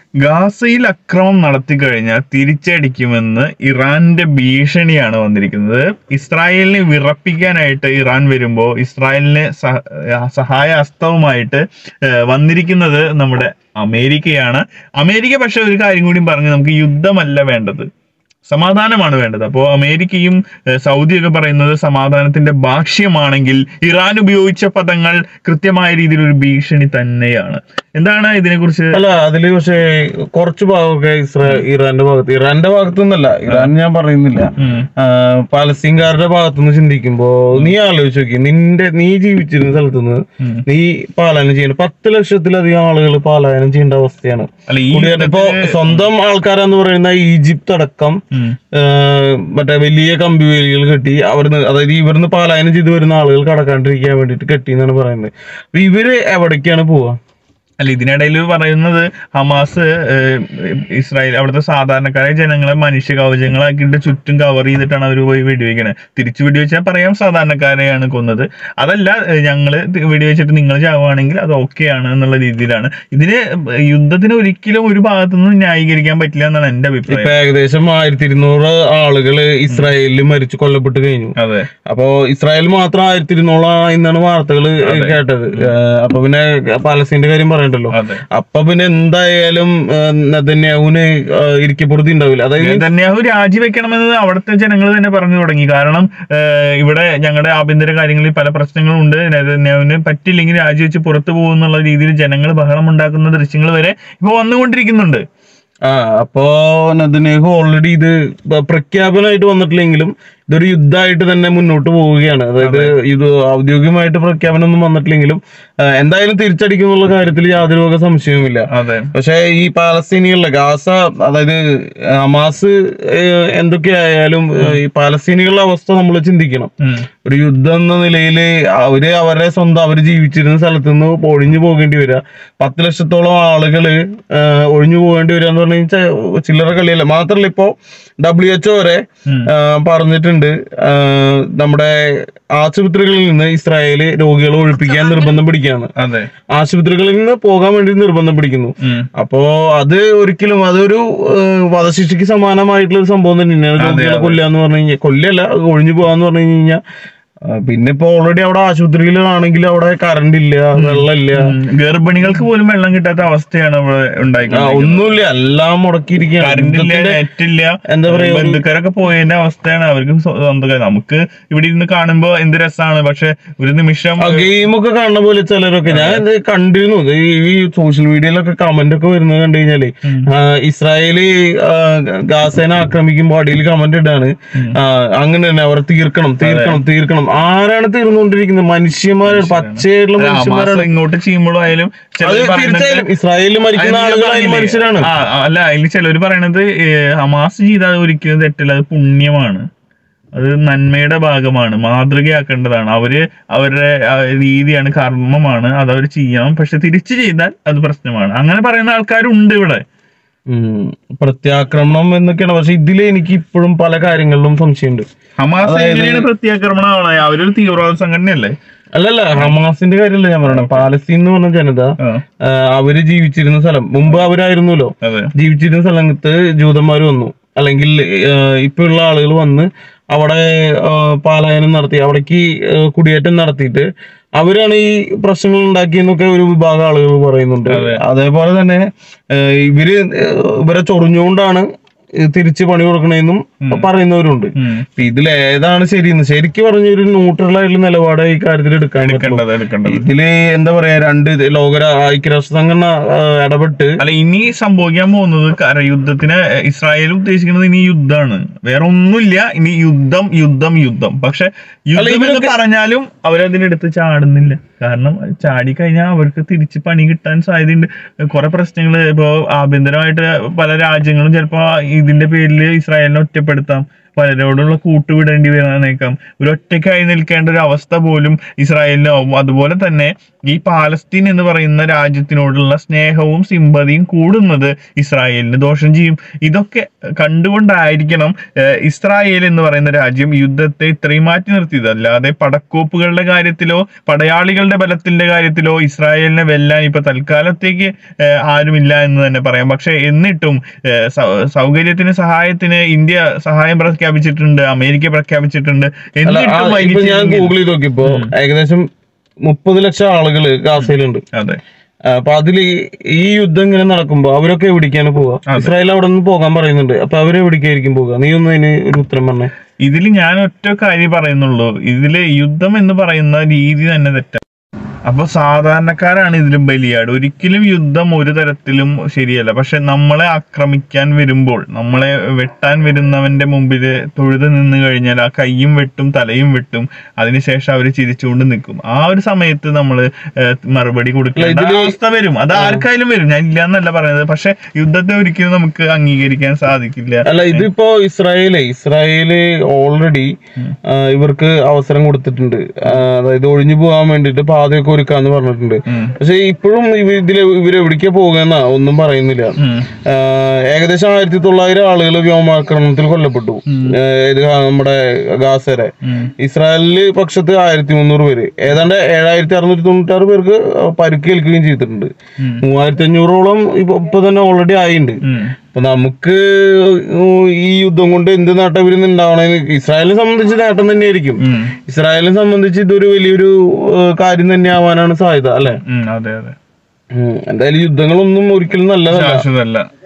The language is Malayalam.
ഗാസയിൽ അക്രമം നടത്തി കഴിഞ്ഞാൽ തിരിച്ചടിക്കുമെന്ന് ഇറാന്റെ ഭീഷണിയാണ് വന്നിരിക്കുന്നത് ഇസ്രായേലിനെ വിറപ്പിക്കാനായിട്ട് ഇറാൻ വരുമ്പോൾ ഇസ്രായേലിന് സഹ- സഹായ ഹസ്തവുമായിട്ട് ഏഹ്, വന്നിരിക്കുന്നത് നമ്മുടെ അമേരിക്കയാണ് അമേരിക്ക പക്ഷെ ഒരു കാര്യം കൂടി പറഞ്ഞു നമുക്ക് യുദ്ധമല്ല വേണ്ടത് സമാധാനമാണ് വേണ്ടത് അപ്പോൾ അമേരിക്കയും ഏഹ്, സൗദിയൊക്കെ പറയുന്നത് സമാധാനത്തിന്റെ ഭാഷ്യമാണെങ്കിൽ ഇറാൻ ഉപയോഗിച്ച പദങ്ങൾ കൃത്യമായ രീതിയിൽ ഒരു ഭീഷണി തന്നെയാണ് എന്താണ് ഇതിനെക്കുറിച്ച് അല്ല അതില് പക്ഷേ കുറച്ച് ഭാഗമൊക്കെ ഇസ്രാ ഇറാന്റെ ഭാഗത്ത് ഇറാന്റെ ഭാഗത്തു നിന്നല്ല ഇറാൻ ഞാൻ പറയുന്നില്ല ഉം. ആ, പാലസ്തീൻകാരുടെ ഭാഗത്തുനിന്ന് ചിന്തിക്കുമ്പോ നീ ആലോചിച്ച് നോക്കി നിന്റെ നീ ജീവിച്ചിരുന്ന സ്ഥലത്തുനിന്ന് ഉം. നീ പാലായനം ചെയ്യണം പത്ത് ലക്ഷത്തിലധികം ആളുകൾ പാലായനം ചെയ്യേണ്ട അവസ്ഥയാണ് അല്ല ഈ കുടിയേറ്റം ഇപ്പൊ യുദ്ധത്തിന് സ്വന്തം ആൾക്കാരെന്ന് പറയുന്ന ഈജിപ്ത് അടക്കം ഉം. ആ, മറ്റേ വലിയ കമ്പി വേലികൾ കെട്ടി അവിടുന്ന് അതായത് ഇവിടുന്ന് പാലായനം ചെയ്ത് വരുന്ന ആളുകൾ കടക്കാണ്ടിരിക്കാൻ വേണ്ടിയിട്ട് കെട്ടി എന്നാണ് പറയുന്നത് അപ്പൊ ഇവര് എവിടേക്കാണ് പോവാ അല്ല ഇതിനിടയിൽ പറയുന്നത് ഹമാസ് ഏഹ്, ഇസ്രായേൽ അവിടുത്തെ സാധാരണക്കാരായ ജനങ്ങളെ മനുഷ്യ കവചങ്ങളാക്കിയിട്ട് ചുറ്റും കവർ ചെയ്തിട്ടാണ് അവർ പോയി വെടിവെക്കണത് തിരിച്ചു വെടിവെച്ചാൽ പറയാം സാധാരണക്കാരെയാണ് കൊന്നത് അതല്ല ഏഹ്, ഞങ്ങള് തി- വെടിവെച്ചിട്ട് നിങ്ങൾ ചാവുകയാണെങ്കിൽ അത് ഓക്കെയാണ് എന്നുള്ള രീതിയിലാണ് ഇതിന് യുദ്ധത്തിന് ഒരിക്കലും ഒരു ഭാഗത്തുനിന്നും ന്യായീകരിക്കാൻ പറ്റില്ല എന്നാണ് എന്റെ ഇപ്പൊ അഭിപ്രായം ഏകദേശം ആയിരത്തി ഇരുന്നൂറ് ആളുകള് ഇസ്രായേലിൽ മരിച്ചു കൊല്ലപ്പെട്ട് കഴിഞ്ഞു അതെ അപ്പോ ഇസ്രായേൽ മാത്രം ആയിരത്തി ഇരുന്നൂറാ എന്നാണ് വാർത്തകൾ കേട്ടത് ഏഹ് അപ്പൊ പിന്നെ പാലസ്തീന്റെ കാര്യം പറയണ്ടല്ലോ അതെ അപ്പൊ പിന്നെ എന്തായാലും നെതന്യാഹുവിന് ഇരിക്കപ്പുറത്തി ഉണ്ടാവില്ല അതായത് നെതന്യാഹു രാജിവെക്കണമെന്ന് അവിടുത്തെ ജനങ്ങൾ തന്നെ പറഞ്ഞു തുടങ്ങി കാരണം ഏഹ്, ഇവിടെ ഞങ്ങളുടെ ആഭ്യന്തര കാര്യങ്ങളിൽ പല പ്രശ്നങ്ങളും ഉണ്ട് നെതന്യാഹുവിന് പറ്റില്ലെങ്കിൽ രാജിവെച്ച് പുറത്തു പോകുന്നുള്ള രീതിയിൽ ജനങ്ങൾ ബഹളം ഉണ്ടാക്കുന്ന ദൃശ്യങ്ങൾ വരെ ഇപ്പൊ വന്നുകൊണ്ടിരിക്കുന്നുണ്ട് ആ അപ്പോ നെതന്യാഹു ഓൾറെഡി ഇത് പ- പ്രഖ്യാപനമായിട്ട് വന്നിട്ടില്ലെങ്കിലും ഇതൊരു യുദ്ധമായിട്ട് തന്നെ മുന്നോട്ട് പോവുകയാണ് അതായത് ഇത് ഔദ്യോഗികമായിട്ട് പ്രഖ്യാപനം ഒന്നും വന്നിട്ടില്ലെങ്കിലും ആ, എന്തായാലും തിരിച്ചടിക്കും എന്നുള്ള കാര്യത്തിൽ യാതൊരു വക സംശയവുമില്ല അതെ പക്ഷെ ഈ പാലസ്തീനികളുടെ ഗാസ അതായത് ഹമാസ് ഏഹ്, എന്തൊക്കെയായാലും ഏഹ്, ഈ പാലസ്തീനികളുടെ അവസ്ഥ നമ്മൾ ചിന്തിക്കണം ഉം. ഒരു യുദ്ധം എന്ന നിലയിൽ അവര് അവരുടെ സ്വന്തം അവര് ജീവിച്ചിരുന്ന സ്ഥലത്ത് നിന്ന് ഒഴിഞ്ഞു പോകേണ്ടി വരിക പത്ത് ലക്ഷത്തോളം ആളുകള് ആഹ്, ഒഴിഞ്ഞു പോകേണ്ടി വരിക എന്ന് പറഞ്ഞു കഴിഞ്ഞാൽ ചില്ലറ കളിയല്ല മാത്രമല്ല ഇപ്പോ ഡബ്ല്യു എച്ച്ഒ വരെ ഉം. ആഹ്, പറഞ്ഞിട്ടുണ്ട് ആഹ്, നമ്മുടെ ആശുപത്രികളിൽ നിന്ന് ഇസ്രായേല് രോഗികളെ ഒഴിപ്പിക്കാൻ നിർബന്ധം പിടിക്കുകയാണ് അതെ ആശുപത്രികളിൽ നിന്ന് പോകാൻ വേണ്ടി നിർബന്ധം പിടിക്കുന്നു ഉം. അപ്പോ അത് ഒരിക്കലും അതൊരു ഏഹ്, വധശിക്ഷയ്ക്ക് സമാനമായിട്ടുള്ള ഒരു സംഭവം തന്നെയാണ് രോഗികളെ കൊല്ലുക എന്ന് പറഞ്ഞു കഴിഞ്ഞാൽ കൊല്ലല്ല ഒഴിഞ്ഞു പോകാന്ന് പറഞ്ഞു കഴിഞ്ഞാൽ പിന്നെ ഇപ്പൊ ഓൾറെഡി അവിടെ ആശുപത്രിയിലാണെങ്കിൽ അവിടെ കറണ്ട് ഇല്ല വെള്ളമില്ല ഉം. ഗർഭിണികൾക്ക് പോലും വെള്ളം കിട്ടാത്ത അവസ്ഥയാണ് ഇവിടെ ആ, ഉണ്ടായിക്കൊണ്ടിരിക്കുന്നത് ഒന്നുമില്ല എല്ലാം മുടക്കിയിരിക്കുകയാണ് കറണ്ടില്ല നെറ്റില്ല എന്താ പറയാ, ഒരു- ബന്ധുക്കാരൊക്കെ പോയതിന്റെ അവസ്ഥയാണ് അവർക്ക് സ്വ- സ്വന്തം കാര്യം. നമുക്ക് ഇവിടെ ഇരുന്ന് കാണുമ്പോ എന്ത് രസമാണ് പക്ഷെ ഒരു നിമിഷം ഗെയിമൊക്കെ കാണുന്ന പോലെ ചിലരൊക്കെ ഞാൻ ഇത് കണ്ടിരുന്നു ഇത് ഈ സോഷ്യൽ മീഡിയയിലൊക്കെ കമന്റ് ഒക്കെ വരുന്നത് കണ്ടു കഴിഞ്ഞാല് ആ, ഇസ്രായേല് ആ, ഗാസേനെ ആക്രമിക്കുമ്പോ അടിയിൽ കമന്റ് ഇടാണ് ആ, അങ്ങനെ തന്നെ അവർ തീർക്കണം തീർക്കണം തീർക്കണം ആരാണ് തീർന്നുകൊണ്ടിരിക്കുന്നത് മനുഷ്യന്മാരാണ് പച്ചയായിട്ടുള്ള മനുഷ്യന്മാരാണ് ഹമാസ് ഇങ്ങോട്ട് ചെയ്യുമ്പോഴും ആയാലും അത് ചിലർ പറയുന്നത് തീർച്ചയായും ഇസ്രായേലിൽ മരിക്കുന്ന അതിന് ആളുകൾ പറഞ്ഞില്ലേ? മനുഷ്യരാണ് ആ, ആ, അല്ല അതിൽ ചിലർ പറയണത് ഏഹ്, ഹമാസ് ചെയ്താൽ ഒരിക്കലും തെറ്റില്ല അത് പുണ്യമാണ് അത് നന്മയുടെ ഭാഗമാണ് മാതൃകയാക്കേണ്ടതാണ് അവര് അവരുടെ ആ, രീതിയാണ് കർമ്മമാണ് അത് അവർ ചെയ്യണം പക്ഷെ തിരിച്ചു ചെയ്താൽ അത് പ്രശ്നമാണ് അങ്ങനെ പറയുന്ന ആൾക്കാരുണ്ട് ഇവിടെ ഉം. പ്രത്യാക്രമണം എന്നൊക്കെയാണ് പക്ഷെ ഇതിൽ എനിക്ക് ഇപ്പോഴും പല കാര്യങ്ങളിലും സംശയമുണ്ട് ഹമാസ് എങ്ങനെയാണ് പ്രത്യാക്രമണമാണ് അവരൊരു തീവ്രവാദ സംഘടനയല്ലേ അല്ലല്ല ഹമാസിന്റെ കാര്യമല്ല ഞാൻ പറയണത് പാലസ്തീൻ എന്ന് പറഞ്ഞ ജനത ആ, ആ, അവര് ജീവിച്ചിരുന്ന സ്ഥലം മുമ്പ് അവരായിരുന്നല്ലോ അതെ ജീവിച്ചിരുന്ന സ്ഥലത്ത് ജൂതന്മാർ വന്നു അല്ലെങ്കിൽ ഇപ്പൊ ഉള്ള ആളുകൾ വന്ന് അവിടെ ആ, പാലായനം നടത്തി അവിടേക്ക് ആ, കുടിയേറ്റം നടത്തിയിട്ട് അവരാണ് ഈ പ്രശ്നങ്ങൾ ഉണ്ടാക്കിയെന്നൊക്കെ ഒരു വിഭാഗം ആളുകൾ പറയുന്നുണ്ട് അതേപോലെ തന്നെ ആ, ഇവര് ഇവരെ ചൊറിഞ്ഞുകൊണ്ടാണ് തിരിച്ച് പണി കൊടുക്കണേന്നും പറയുന്നവരുണ്ട് ഉം. അപ്പൊ ഇതിൽ ഏതാണ് ശരിയെന്ന് ശരിക്കും പറഞ്ഞ ഒരു ന്യൂട്രൽ ആയിട്ടുള്ള നിലപാട് ഈ കാര്യത്തിൽ എടുക്കാൻ പറ്റുള്ളൂ എടുക്കേണ്ടത് എടുക്കേണ്ടത് ഇതില് എന്താ പറയാ രണ്ട് ഇത് ലോക ഐക്യരാഷ്ട്ര സംഘടന ആ, ഇടപെട്ട് അല്ല ഇനി സംഭവിക്കാൻ പോകുന്നത് കാരണം യുദ്ധത്തിന് ഇസ്രായേൽ ഉദ്ദേശിക്കുന്നത് ഇനി യുദ്ധമാണ് വേറെ ഒന്നുമില്ല ഇനി യുദ്ധം യുദ്ധം യുദ്ധം പക്ഷെ യുദ്ധം എന്ന് പറഞ്ഞാലും അവരതിനെടുത്ത് ചാടുന്നില്ല കാരണം ചാടി കഴിഞ്ഞാൽ അവർക്ക് തിരിച്ച് പണി കിട്ടാൻ സാധ്യതയുണ്ട് കുറെ പ്രശ്നങ്ങൾ ഇപ്പോ ആഭ്യന്തരമായിട്ട് പല രാജ്യങ്ങളും ചിലപ്പോ ഇതിന്റെ പേരിൽ ഇസ്രായേലിനെ ഒറ്റപ്പെടുത്താം പലരോടുള്ള കൂട്ടുവിടേണ്ടി വരാനേക്കാം ഒരു ഒറ്റയ്ക്കായി നിൽക്കേണ്ട ഒരു അവസ്ഥ പോലും ഇസ്രായേലിനാവും അതുപോലെ തന്നെ ഈ പാലസ്തീൻ എന്ന് പറയുന്ന രാജ്യത്തിനോടുള്ള സ്നേഹവും സിമ്പതിയും കൂടുന്നത് ഇസ്രായേലിന് ദോഷം ചെയ്യും ഇതൊക്കെ കണ്ടുകൊണ്ടായിരിക്കണം ഏഹ്, ഇസ്രായേൽ എന്ന് പറയുന്ന രാജ്യം യുദ്ധത്തെ ഇത്രയും മാറ്റി നിർത്തിയത് അല്ലാതെ പടക്കോപ്പുകളുടെ കാര്യത്തിലോ പടയാളികളുടെ ബലത്തിന്റെ കാര്യത്തിലോ ഇസ്രായേലിനെ വെല്ലാൻ ഇപ്പൊ തൽക്കാലത്തേക്ക് ഏഹ്, ആരുമില്ല എന്ന് തന്നെ പറയാം പക്ഷെ എന്നിട്ടും ഏഹ്, സൗ- സൗകര്യത്തിന് സഹായത്തിന് ഇന്ത്യ സഹായം പ്രഖ്യാപിച്ചിട്ടുണ്ട് അമേരിക്ക പ്രഖ്യാപിച്ചിട്ടുണ്ട് അല്ല, ആ, എന്നിട്ടും ഇപ്പൊ ഞാൻ വൈകിച്ചില്ലെങ്കിൽ- ഗൂഗിൾ ചെയ്ത് നോക്കിയപ്പോ ഏകദേശം മുപ്പത് ലക്ഷം ആളുകള് ഗാസയിലുണ്ട് അതെ ആ, അപ്പൊ അതില് ഈ യുദ്ധം ഇങ്ങനെ നടക്കുമ്പോ അവരൊക്കെ എവിടേക്കാണ് പോവുക ഇസ്രായേൽ അവിടെ നിന്ന് പോകാൻ പറയുന്നുണ്ട് അപ്പൊ അവര് എവിടേക്കായിരിക്കും പോവുക നീ ഒന്ന് അതിന് ഒരു ഉത്തരം പറഞ്ഞേ ഇതിൽ ഞാൻ ഒറ്റ കാര്യം പറയുന്നുള്ളൂ ഇതില് യുദ്ധം എന്ന് പറയുന്ന രീതി തന്നെ തെറ്റാണ് അപ്പൊ സാധാരണക്കാരാണ് ഇതിലും ബലിയാട് ഒരിക്കലും യുദ്ധം ഒരു തരത്തിലും ശരിയല്ല പക്ഷെ നമ്മളെ ആക്രമിക്കാൻ വരുമ്പോൾ നമ്മളെ വെട്ടാൻ വരുന്നവന്റെ മുമ്പിൽ തൊഴുത് നിന്ന് കഴിഞ്ഞാൽ ആ കൈയും വെട്ടും തലയും വെട്ടും അതിനുശേഷം അവർ ചിരിച്ചുകൊണ്ട് നിൽക്കും ആ ഒരു സമയത്ത് നമ്മൾ മറുപടി കൊടുക്കേണ്ട ഇതില് അവസ്ഥ വരും അത് ആർക്കായാലും വരും ഞാൻ ഇല്ല എന്നല്ല പറയുന്നത് പക്ഷെ യുദ്ധത്തെ ഒരിക്കലും നമുക്ക് അംഗീകരിക്കാൻ സാധിക്കില്ല അല്ല ഇതിപ്പോ ഇസ്രായേലേ ഇസ്രായേല് ഓൾറെഡി ഇവർക്ക് അവസരം കൊടുത്തിട്ടുണ്ട് ആ, അതായത് ഒഴിഞ്ഞു പോകാൻ വേണ്ടിട്ട് പാതയൊക്കെ ഒരുക്കാന്ന് പറഞ്ഞിട്ടുണ്ട് ഉം. പക്ഷെ ഇപ്പോഴും ഇവ ഇതില് ഇവര് എവിടേക്കാ പോകുന്ന ഒന്നും പറയുന്നില്ല ഉം. ആ, ഏകദേശം ആയിരത്തി തൊള്ളായിരം ആളുകൾ വ്യോമാക്രമണത്തിൽ കൊല്ലപ്പെട്ടു ആ, ഇത് നമ്മുടെ ഗാസരെ ഉം. ഇസ്രായേലില് പക്ഷത്ത് ആയിരത്തി മുന്നൂറ് പേര് ഏതാണ്ട് ഏഴായിരത്തി അറുന്നൂറ്റി തൊണ്ണൂറ്റാറ് പേർക്ക് പരിക്കേൽക്കുകയും ചെയ്തിട്ടുണ്ട് ഉം. മൂവായിരത്തി അഞ്ഞൂറോളം ഇപ്പൊ ഇപ്പൊ തന്നെ ഓൾറെഡി ആയിട്ടുണ്ട് ഉം. അപ്പൊ നമുക്ക് ഈ യുദ്ധം കൊണ്ട് എന്ത് നേട്ടം ഇവരിന്ന് ഉണ്ടാവണമെന്ന് ഇസ്രായേലിനെ സംബന്ധിച്ച് നേട്ടം തന്നെയായിരിക്കും ഉം. ഇസ്രായേലിനെ സംബന്ധിച്ച് ഇതൊരു വലിയൊരു ഏഹ്, കാര്യം തന്നെ ആവാനാണ് സാധ്യത അല്ലെ ഉം. അതെ അതെ എന്തായാലും യുദ്ധങ്ങളൊന്നും ഒരിക്കലും നല്ലതല്ല ശാശ്വതമല്ല